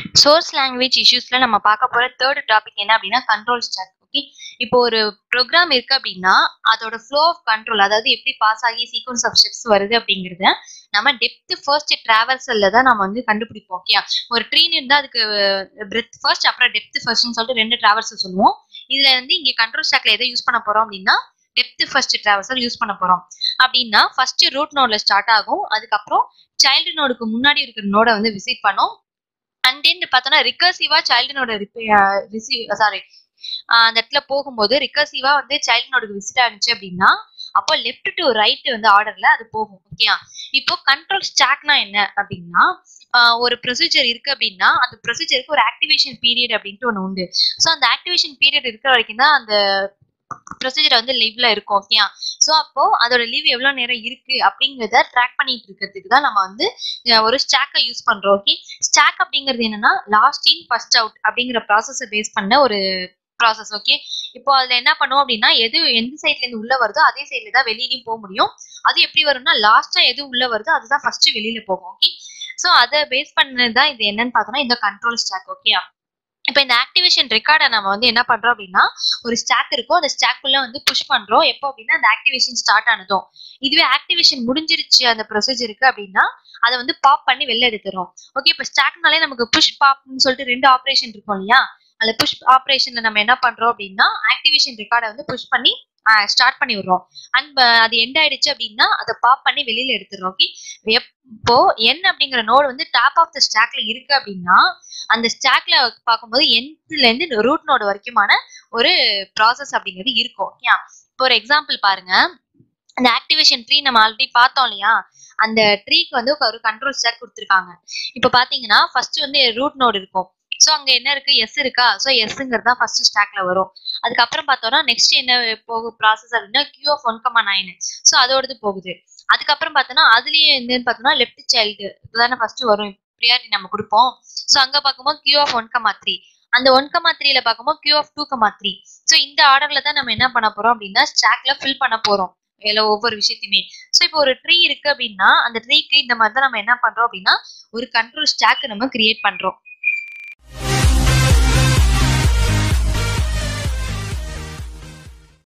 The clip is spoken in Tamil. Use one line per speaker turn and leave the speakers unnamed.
சோர்ஸ் லாங்குவேஜ் இஷ்யூஸ்ல நம்ம பார்க்க போற தேர்ட் டாபிக் என்ன அப்படின்னா கண்ட்ரோல் ஸ்டாக் ஓகே இப்போ ஒரு ப்ரோக்ராம் இருக்கு அப்படின்னா அதோட ஃப்ளோ ஆஃப் கண்ட்ரோல் அதாவது எப்படி பாஸ் ஆகி சீக்வன்ஸ் ஆஃப் ஸ்டெப்ஸ் வருது அப்படிங்கறத நம்ம டெப்த் ஃபர்ஸ்ட் டிராவல்ஸ்ல தான் நம்ம வந்து கண்டுபிடிப்போம் ஓகே ஒரு ட்ரீன் இருந்தா அதுக்கு பிரெத் ஃபர்ஸ்ட் அப்புறம் டெப்த் ஃபர்ஸ்ட்னு சொல்லிட்டு ரெண்டு டிராவல்ஸ் சொல்லுவோம் இதுல வந்து இங்க கண்ட்ரோல் ஸ்டாக்ல எதை யூஸ் பண்ண போறோம் அப்படின்னா டெப்த் ஃபர்ஸ்ட் டிராவல்ஸர் யூஸ் பண்ண போறோம் அப்படின்னா ஃபர்ஸ்ட் ரூட் நோட்ல ஸ்டார்ட் ஆகும் அதுக்கப்புறம் சைல்டு நோடுக்கு முன்னாடி இருக்கிற நோட வந்து விசிட் பண்ணும் அண்ட் தென் பார்த்தோம்னா ரிகர்சிவா சைல்டுனோட ரிசீவ் சாரி அந்த இடத்துல போகும்போது ரிகர்சிவா வந்து சைல்டு நோடுக்கு விசிட் ஆனிச்சு அப்படின்னா அப்போ லெஃப்ட் டு ரைட் வந்து ஆர்டர்ல அது போகும் ஓகேயா இப்போ கண்ட்ரோல் ஸ்டாக்னா என்ன அப்படின்னா ஒரு ப்ரொசீஜர் இருக்கு அப்படின்னா அந்த ப்ரொசீஜருக்கு ஒரு ஆக்டிவேஷன் பீரியட் அப்படின்ட்டு ஒன்று உண்டு ஸோ அந்த ஆக்டிவேஷன் பீரியட் இருக்கிற வரைக்கும் தான் அந்த ப்ரொசீஜர் வந்து லீவ்ல இருக்கும் ஓகேயா ஸோ அப்போ அதோட லீவ் எவ்வளோ நேரம் இருக்கு அப்படிங்கிறத ட்ராக் பண்ணிட்டு இருக்கிறதுக்கு தான் நம்ம வந்து ஒரு ஸ்டாக்கை யூஸ் பண்றோம் ஓகே ஸ்டாக் அப்படிங்கிறது என்னன்னா லாஸ்ட் இன் ஃபர்ஸ்ட் அவுட் அப்படிங்கிற ப்ராசஸை பேஸ் பண்ண ஒரு ப்ராசஸ் ஓகே இப்போ அதுல என்ன பண்ணுவோம் அப்படின்னா எது எந்த சைட்ல இருந்து உள்ள வருதோ அதே சைட்ல தான் வெளியிலயும் போக முடியும் அது எப்படி வரும்னா லாஸ்டா எது உள்ள வருதோ அதுதான் ஃபர்ஸ்ட் வெளியில போகும் ஓகே ஸோ அதை பேஸ் பண்ணதுதான் இது என்னன்னு பார்த்தோம்னா இந்த கண்ட்ரோல் ஸ்டாக் ஓகே இப்போ இந்த ஆக்டிவேஷன் ரெக்கார்டை நம்ம வந்து என்ன பண்றோம் அப்படின்னா ஒரு ஸ்டாக் இருக்கும் அந்த ஸ்டாக்குள்ள வந்து புஷ் பண்றோம் எப்போ அப்படின்னா அந்த ஆக்டிவேஷன் ஸ்டார்ட் ஆனதும் இதுவே ஆக்டிவேஷன் முடிஞ்சிருச்சு அந்த ப்ரொசீஜருக்கு அப்படின்னா அதை வந்து பாப் பண்ணி வெளில எடுத்துரும் ஓகே இப்போ ஸ்டாக்னாலே நமக்கு புஷ் பாப்னு சொல்லிட்டு ரெண்டு ஆப்ரேஷன் இருக்கும் இல்லையா அந்த புஷ் ஆப்ரேஷன்ல நம்ம என்ன பண்றோம் அப்படின்னா ஆக்டிவேஷன் ரெக்கார்டை வந்து புஷ் பண்ணி ஸ்டார்ட் பண்ணி விடுறோம் அண்ட் அது எண்ட் ஆயிடுச்சு அப்படின்னா அதை பாப் பண்ணி வெளியில எடுத்துடுறோம் ஓகே எப்போ என் அப்படிங்கிற நோடு வந்து டாப் ஆஃப் த ஸ்டாக்ல இருக்கு அப்படின்னா அந்த ஸ்டாக்ல பார்க்கும்போது எண்ட்ல இருந்து ரூட் நோடு வரைக்குமான ஒரு ப்ராசஸ் அப்படிங்கிறது இருக்கும் ஓகே இப்போ ஒரு எக்ஸாம்பிள் பாருங்க அந்த ஆக்டிவேஷன் ட்ரீ நம்ம ஆல்ரெடி பார்த்தோம் இல்லையா அந்த ட்ரீக்கு வந்து ஒரு கண்ட்ரோல் ஸ்டாக் கொடுத்துருக்காங்க இப்போ பாத்தீங்கன்னா ஃபர்ஸ்ட் வந்து ரூட் நோடு இருக்கும் ஸோ அங்க என்ன இருக்கு எஸ் இருக்கா ஸோ எஸ்ங்கிறது தான் ஃபர்ஸ்ட் ஸ்டாக்ல வரும் அதுக்கப்புறம் பார்த்தோம்னா நெக்ஸ்ட் என்ன போகும் ப்ராசஸ் அப்படின்னா queue of one comma nine so அதோடது போகுது அதுக்கப்புறம் பார்த்தோம்னா அதுலயே என்னன்னு பார்த்தோம்னா லெஃப்ட் சைல்டு இதுதானே ஃபர்ஸ்ட் வரும் ப்ரியாரிட்டி நம்ம கொடுப்போம் ஸோ அங்க பார்க்கும்போது queue of one comma three அந்த ஒன் கமா த்ரீல பார்க்கும்போது queue of two comma three so இந்த ஆர்டர்ல தான் நம்ம என்ன பண்ண போறோம் அப்படின்னா ஸ்டாக்ல ஃபில் பண்ண போறோம் இல்லை ஒவ்வொரு விஷயத்தையுமே ஸோ இப்போ ஒரு ட்ரீ இருக்கு அப்படின்னா அந்த ட்ரீக்கு இந்த மாதிரி தான் நம்ம என்ன பண்றோம் அப்படின்னா ஒரு கண்ட்ரோல் ஸ்டாக் நம்ம கிரியேட் பண்றோம்